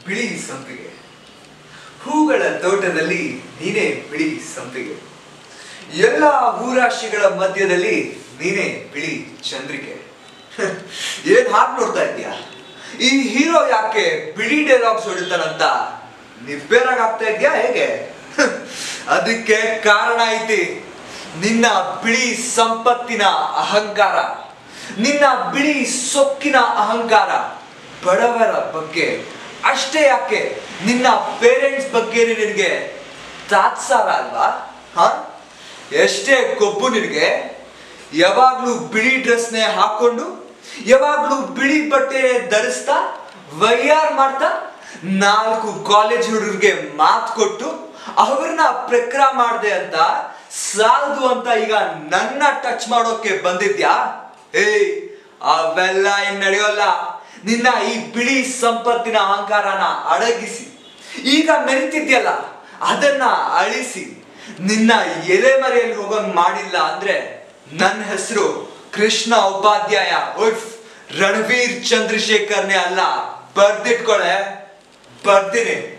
ಬಿಳಿ ಸಂಪಿಗೆ ಹೂಗಳ ತೋಟದಲ್ಲಿ ನೀನೇ ಬಿಳಿ ಸಂಪಿಗೆ ಎಲ್ಲ ಹೂರಾಶಿಗಳ ಮಧ್ಯದಲ್ಲಿ ನೀನೇ ಬಿಳಿ ಚಂದ್ರಿಕೆ ಏನ್ ಹಾಗೆ ನೋಡ್ತಾ ಇದ್ಯಾ ಈ ಹೀರೋ ಯಾಕೆ ಬಿಳಿ ಡೈಲಾಗ್ಸ್ ಹೊಡಿತಾನಂತ ನಿಬ್ಬೆರಾಗ್ ಆಗ್ತಾ ಇದ್ಯಾ ಹೇಗೆ ಅದಕ್ಕೆ ಕಾರಣ ಐತಿ ನಿನ್ನ ಬಿಳಿ ಸಂಪತ್ತಿನ ಅಹಂಕಾರ ನಿನ್ನ ಬಿಳಿ ಸೊಕ್ಕಿನ ಅಹಂಕಾರ ಬಡವರ ಬಗ್ಗೆ ಅಷ್ಟೇ ಯಾಕೆ ನಿನ್ನ ಪೇರೆಂಟ್ಸ್ ಬಗ್ಗೆ ನಿನಗೆ ತಾತ್ಸಾರ ಅಲ್ವಾ ಹ ಎಷ್ಟೇ ಕೊಬ್ಬು ನಿನಗೆ ಯಾವಾಗ್ಲೂ ಬಿಳಿ ಡ್ರೆಸ್ನೇ ಹಾಕೊಂಡು ಯಾವಾಗ್ಲೂ ಬಿಳಿ ಬಟ್ಟೆ ಧರಿಸ್ತಾ ವೈಯಾರ್ ಮಾಡ್ತಾ ನಾಲ್ಕು ಕಾಲೇಜ್ ಹುಡುಗರಿಗೆ ಮಾತು ಕೊಟ್ಟು ಅವ್ರನ್ನ ಪ್ರಕ್ರ ಮಾಡ್ದೆ ಅಂತ ಸಾಲದು ಅಂತ ಈಗ ನನ್ನ ಟಚ್ ಮಾಡೋಕೆ ಬಂದಿದ್ಯಾ ಏಯ್ ಅವೆಲ್ಲ ಏನ್ ನಡೆಯೋಲ್ಲ ನಿನ್ನ ಈ ಬಿಳಿ ಸಂಪತ್ತಿನ ಅಹಂಕಾರನ ಅಡಗಿಸಿ ಈಗ ಮೆರಿತಿದ್ಯಲ್ಲ ಅದನ್ನ ಅಳಿಸಿ ನಿನ್ನ ಎಲೆ ಮರೆಯಲ್ಲಿ ಹೋಗೋಂಗ್ ಮಾಡಿಲ್ಲ ಅಂದ್ರೆ ನನ್ನ ಹೆಸರು ಕೃಷ್ಣ ಉಪಾಧ್ಯಾಯ ಉರ್ಫ್ ರಣವೀರ್ ಚಂದ್ರಶೇಖರ್ನೇ ಅಲ್ಲ ಬರ್ದಿಟ್ಕೊಳೆ ಬರ್ತೀನಿ